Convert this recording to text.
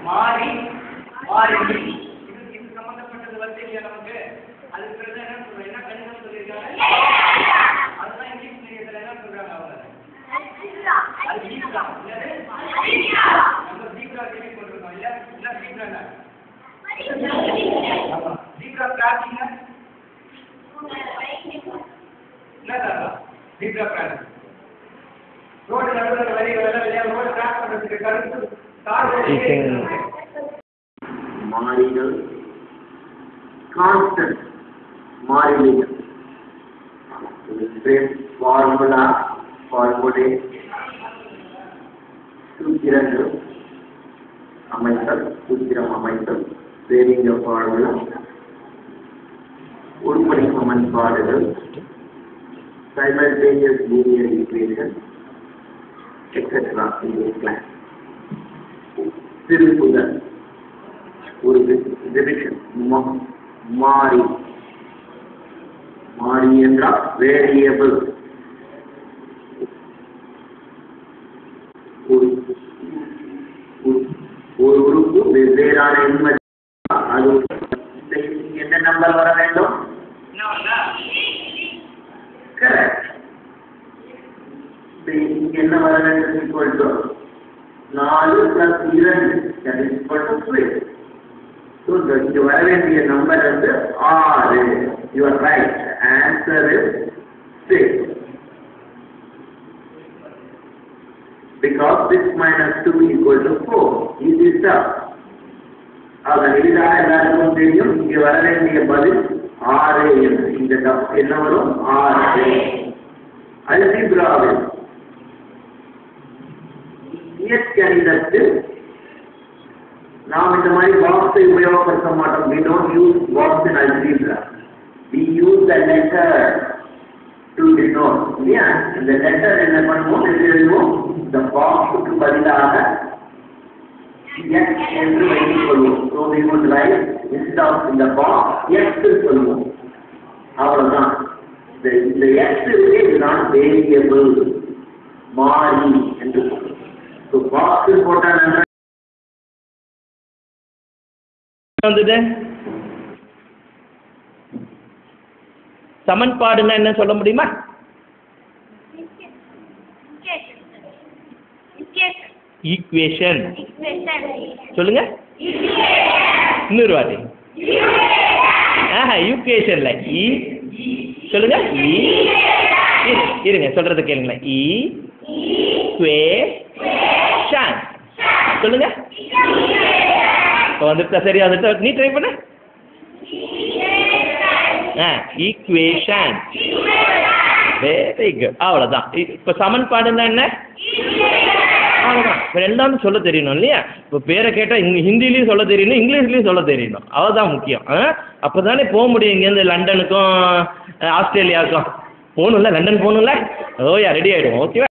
மாறி மாறிலி இது இது சம்பந்தப்பட்டது வந்து இல்லையா நமக்கு அதுக்கு பிறகு என்ன சொல்றோம் என்ன கணிதம் சொல்லியிருக்காங்க அதுதான் இங்கிலீஷ் மீடியத்தில் என்ன சொல்றாங்க அவங்க அது ஜீப்ரா என்னது நம்ம ஜீப்ரா கேள்விப்பட்டிருக்கோம் இல்ல என்ன ஜீப்ரா ஆமா ஜீப்ரா கிராசிங்க என்ன தாத்தா ஜீப்ரா கிராசிங் ரோடு நடுவில் வரிகள் எல்லாம் இல்லையா ரோடு கிராஸ் பண்றதுக்கு கருத்து கார் மாறிகள் கான்ஸ்டன்ட் மாறிலிகள் ஃபார்முலா ஃபார்முலே சூத்திரங்கள் அமைத்தல் சூத்திரம் அமைத்தல் சேவிங்க ஃபார்முலா உருப்படி சமன்பாடுகள் simultaneous linear equation etc. in this class. திருப்புதல் ஒரு டிவிஷன் மாறி மாறி என்றால் வேரியபிள் ஒரு ஒரு- ஒரு உறுப்பு வெவ்வேறான எண்மதி அது இங்க என்ன நம்பர் வர வேண்டும் என்ன வந்தா கரெக்ட் இங்க என்ன வர வேண்டும் ஈக்குவல் டு நாலு பிளஸ் இரண்டு that is equal to six so the இங்க வர வேண்டிய நம்பர் வந்து ஆறு you are right answer is six because six minus two equal to four is this up ஆக எளிதாக எல்லாருக்கும் தெரியும் இங்க வர வேண்டிய பதில் ஆறு என்று இந்த தப்பு என்ன வரும் ஆறு அல்ஜிப்ராவில் இயற்கணிதத்தில் நாம் இந்த மாதிரி பாக்ஸை உபயோகப்படுத்த மாட்டோம் we don't use box in algebra we use the letter to denote இல்லையா இந்த letter என்ன பண்ணுவோம் எப்படி எழுதுவோம் the box-க்கு பதிலாக x என்று வைத்துக் கொள்வோம் so we would write instead of in the box x ன்னு சொல்லுவோம் அவ்வளவுதான் இந்த இந்த x இருக்கு இதுதான் வேரியபிள் மாறி என்று சொல்லுவோம் ஸோ பாக்ஸ் போட்டா நன்றா வந்தது சமன்பாடுன்னா என்ன சொல்ல முடியுமா ஈக்குவேஷன் சொல்லுங்க இன்னொரு வாட்டி ஆஹா ஈக்குவேஷன்ல இ சொல்லுங்க இ இரு- இருங்க சொல்றத கேளுங்களேன் இ குவே ஷான் சொல்லுங்க இப்போ வந்துட்டா சரியா வந்துட்டா நீ ட்ரை பண்ண ஆ ஈக்குவேஷன் வெரி குட் அவ்வளோதான் இப்போ சமன்பாடுன்னா என்ன அவ்வளோதான் இப்போ எல்லாமே சொல்ல தெரியணும் இல்லையா இப்போ பேரை கேட்டால் இங்கே ஹிந்திலையும் சொல்ல தெரியணும் இங்கிலீஷ்லையும் சொல்ல தெரியணும் அதுதான் முக்கியம் ஆ அப்போ தானே போக முடியும் இங்கேருந்து லண்டனுக்கும் அஹ், ஆஸ்திரேலியாவுக்கும் போகணும்ல லண்டன் போகணும்ல ஓயா ரெடி ஆகிடுவோம் ஓகேவா